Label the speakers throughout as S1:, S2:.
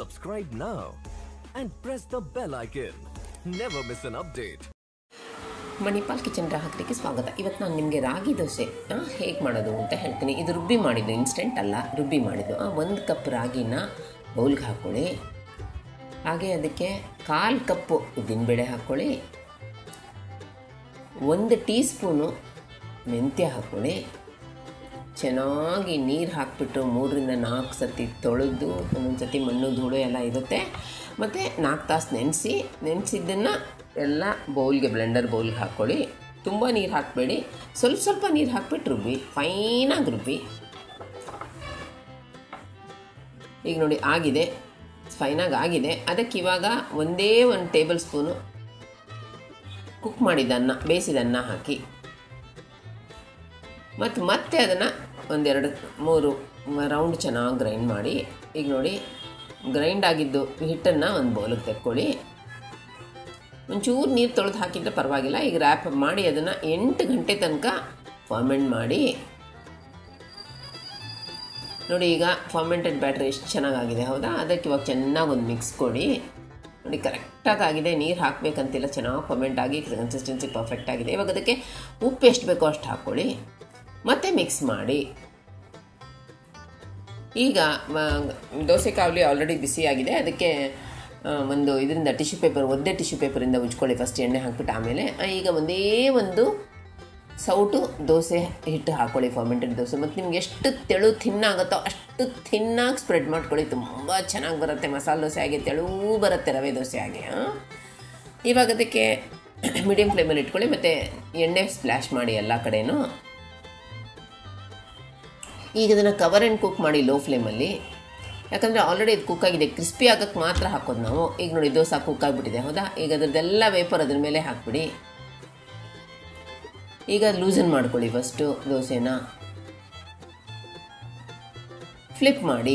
S1: Subscribe now and press the bell icon. Never miss an update.
S2: Manipal kitchen ಗ್ರಾಹಕರಿಗೆ ಸ್ವಾಗತ ಇವತ್ತು ನಾನು ನಿಮಗೆ ರಾಗಿ ದೋಸೆ ಹೇಗೆ ಮಾಡೋದು ಅಂತ ಹೇಳ್ತೀನಿ ಇದು ರುಬ್ಬಿ ಮಾಡಿದ್ದು ಇನ್ಸ್ಟೆಂಟ್ ಅಲ್ಲ ರುಬ್ಬಿ ಮಾಡಿದ್ದು ಒಂದು ಕಪ್ ರಾಗಿನ ಬೌಲ್ಗೆ ಹಾಕ್ಕೊಳ್ಳಿ ಹಾಗೆ ಅದಕ್ಕೆ ಕಾಲು ಕಪ್ಪು ಉದ್ದಿನಬೇಳೆ ಹಾಕ್ಕೊಳ್ಳಿ ಒಂದು ಟೀ ಸ್ಪೂನು ಮೆಂತ್ಯ ಹಾಕ್ಕೊಳ್ಳಿ ಚೆನ್ನಾಗಿ ನೀರು ಹಾಕ್ಬಿಟ್ಟು ಮೂರರಿಂದ ನಾಲ್ಕು ಸತಿ ತೊಳೆದು ಒಂದೊಂದು ಸತಿ ಮಣ್ಣು ಧೂಳು ಎಲ್ಲ ಇರುತ್ತೆ ಮತ್ತು ನಾಲ್ಕು ತಾಸು ನೆನೆಸಿ ನೆನೆಸಿದ್ದನ್ನು ಎಲ್ಲ ಬೌಲ್ಗೆ ಬ್ಲೆಂಡರ್ ಬೌಲ್ಗೆ ಹಾಕ್ಕೊಳ್ಳಿ ತುಂಬ ನೀರು ಹಾಕಬೇಡಿ ಸ್ವಲ್ಪ ಸ್ವಲ್ಪ ನೀರು ಹಾಕ್ಬಿಟ್ಟು ರುಬ್ಬಿ ಫೈನಾಗಿ ರುಬ್ಬಿ ಈಗ ನೋಡಿ ಆಗಿದೆ ಫೈನಾಗಿ ಆಗಿದೆ ಅದಕ್ಕೆ ಇವಾಗ ಒಂದೇ ಒಂದು ಟೇಬಲ್ ಸ್ಪೂನು ಕುಕ್ ಮಾಡಿದ ಅನ್ನ ಬೇಯಿಸಿದ ಅನ್ನ ಹಾಕಿ ಮತ್ತು ಮತ್ತೆ ಅದನ್ನು ಒಂದೆರಡು ಮೂರು ರೌಂಡ್ ಚೆನ್ನಾಗಿ ಗ್ರೈಂಡ್ ಮಾಡಿ ಈಗ ನೋಡಿ ಗ್ರೈಂಡ್ ಆಗಿದ್ದು ಹಿಟ್ಟನ್ನು ಒಂದು ಬೌಲಿಗೆ ತೆಕ್ಕೊಳ್ಳಿ ಒಂಚೂರು ನೀರು ತೊಳೆದು ಹಾಕಿದ್ರೆ ಪರವಾಗಿಲ್ಲ ಈಗ ರ್ಯಾಪ್ ಮಾಡಿ ಅದನ್ನು ಎಂಟು ಗಂಟೆ ತನಕ ಫರ್ಮೆಂಟ್ ಮಾಡಿ ನೋಡಿ ಈಗ ಫರ್ಮೆಂಟೆಡ್ ಬ್ಯಾಟ್ರಿ ಎಷ್ಟು ಚೆನ್ನಾಗಾಗಿದೆ ಹೌದಾ ಅದಕ್ಕೆ ಇವಾಗ ಚೆನ್ನಾಗಿ ಒಂದು ಮಿಕ್ಸ್ ಕೊಡಿ ನೋಡಿ ಕರೆಕ್ಟಾಗಿ ಆಗಿದೆ ನೀರು ಹಾಕಬೇಕಂತಿಲ್ಲ ಚೆನ್ನಾಗಿ ಫರ್ಮೆಂಟ್ ಆಗಿ ಕನ್ಸಿಸ್ಟೆನ್ಸಿ ಪರ್ಫೆಕ್ಟ್ ಆಗಿದೆ ಇವಾಗ ಅದಕ್ಕೆ ಉಪ್ಪು ಎಷ್ಟು ಬೇಕೋ ಅಷ್ಟು ಹಾಕ್ಕೊಳ್ಳಿ ಮತ್ತೆ ಮಿಕ್ಸ್ ಮಾಡಿ ಈಗ ದೋಸೆ ಕಾವಲಿ ಆಲ್ರೆಡಿ ಬಿಸಿಯಾಗಿದೆ ಅದಕ್ಕೆ ಒಂದು ಇದರಿಂದ ಟಿಶ್ಯೂ ಪೇಪರ್ ಒದ್ದೆ ಟಿಶ್ಯೂ ಪೇಪರಿಂದ ಉಜ್ಕೊಳ್ಳಿ ಫಸ್ಟ್ ಎಣ್ಣೆ ಹಾಕ್ಬಿಟ್ಟು ಆಮೇಲೆ ಈಗ ಒಂದೇ ಒಂದು ಸೌಟು ದೋಸೆ ಹಿಟ್ಟು ಹಾಕ್ಕೊಳ್ಳಿ ಫರ್ಮೆಂಟೆಡ್ ದೋಸೆ ಮತ್ತು ನಿಮ್ಗೆ ಎಷ್ಟು ತೆಳು ಥಿನ್ನಾಗುತ್ತೋ ಅಷ್ಟು ಥಿನ್ನಾಗಿ ಸ್ಪ್ರೆಡ್ ಮಾಡ್ಕೊಳ್ಳಿ ತುಂಬ ಚೆನ್ನಾಗಿ ಬರುತ್ತೆ ಮಸಾಲೆ ದೋಸೆ ಹಾಗೆ ತೆಳು ಬರುತ್ತೆ ರವೆ ದೋಸೆ ಹಾಗೆ ಇವಾಗ ಅದಕ್ಕೆ ಮೀಡಿಯಮ್ ಫ್ಲೇಮಲ್ಲಿ ಇಟ್ಕೊಳ್ಳಿ ಮತ್ತು ಎಣ್ಣೆ ಸ್ಪ್ಲ್ಯಾಶ್ ಮಾಡಿ ಎಲ್ಲ ಕಡೆಯೂ ಈಗ ಇದನ್ನು ಕವರ್ ಆ್ಯಂಡ್ ಕುಕ್ ಮಾಡಿ ಲೋ ಫ್ಲೇಮಲ್ಲಿ ಯಾಕಂದರೆ ಆಲ್ರೆಡಿ ಇದು ಕುಕ್ ಆಗಿದೆ ಕ್ರಿಸ್ಪಿ ಆಗೋಕ್ಕೆ ಮಾತ್ರ ಹಾಕೋದು ನಾವು ಈಗ ನೋಡಿ ದೋಸೆ ಕುಕ್ ಆಗಿಬಿಟ್ಟಿದೆ ಹೌದಾ ಈಗ ಅದರದ್ದೆಲ್ಲ ವೇಪರ್ ಅದ್ರ ಮೇಲೆ ಹಾಕ್ಬಿಡಿ ಈಗ ಲೂಸನ್ ಮಾಡ್ಕೊಳ್ಳಿ ಫಸ್ಟು ದೋಸೆನ ಫ್ಲಿಪ್ ಮಾಡಿ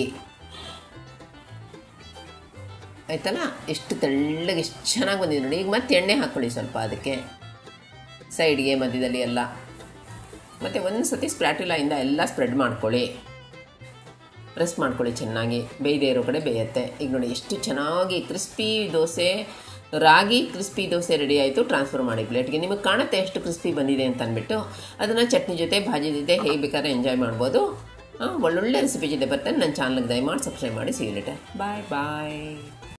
S2: ಆಯ್ತಲ್ಲ ಎಷ್ಟು ತೆಳ್ಳಗೆ ಎಷ್ಟು ಚೆನ್ನಾಗಿ ಬಂದಿದೆ ನೋಡಿ ಈಗ ಮತ್ತೆ ಎಣ್ಣೆ ಹಾಕ್ಕೊಳ್ಳಿ ಸ್ವಲ್ಪ ಅದಕ್ಕೆ ಸೈಡ್ಗೆ ಮಧ್ಯದಲ್ಲಿ ಎಲ್ಲ ಮತ್ತು ಒಂದು ಸತಿ ಸ್ಪ್ರ್ಯಾಟುಲಾಯಿಂದ ಎಲ್ಲ ಸ್ಪ್ರೆಡ್ ಮಾಡ್ಕೊಳ್ಳಿ ಪ್ರೆಸ್ ಮಾಡ್ಕೊಳ್ಳಿ ಚೆನ್ನಾಗಿ ಬೇಯದೇ ಇರೋ ಕಡೆ ಬೇಯುತ್ತೆ ಈಗ ನೋಡಿ ಎಷ್ಟು ಚೆನ್ನಾಗಿ crispy dosa ragi crispy dosa ready ಆಯಿತು ಟ್ರಾನ್ಸ್ಫರ್ ಮಾಡಿ ಪ್ಲೇಟ್ಗೆ ನಿಮಗೆ ಕಾಣುತ್ತೆ ಎಷ್ಟು ಕ್ರಿಸ್ಪಿ ಬಂದಿದೆ ಅಂತ ಅಂದ್ಬಿಟ್ಟು ಅದನ್ನು ಚಟ್ನಿ ಜೊತೆ ಭಾಜಿ ಜೊತೆ ಹೇಗೆ ಬೇಕಾದ್ರೆ ಎಂಜಾಯ್ ಮಾಡ್ಬೋದು ಒಳ್ಳೊಳ್ಳೆ ರೆಸಿಪಿ ಜೊತೆ ಬರ್ತಾನೆ ನನ್ನ ಚಾನಲ್ಗೆ ದಯಮಾಡಿ ಸಬ್ಸ್ಕ್ರೈಬ್ ಮಾಡಿ ಸಿಗಲಿಟೆ ಬಾಯ್ ಬಾಯ್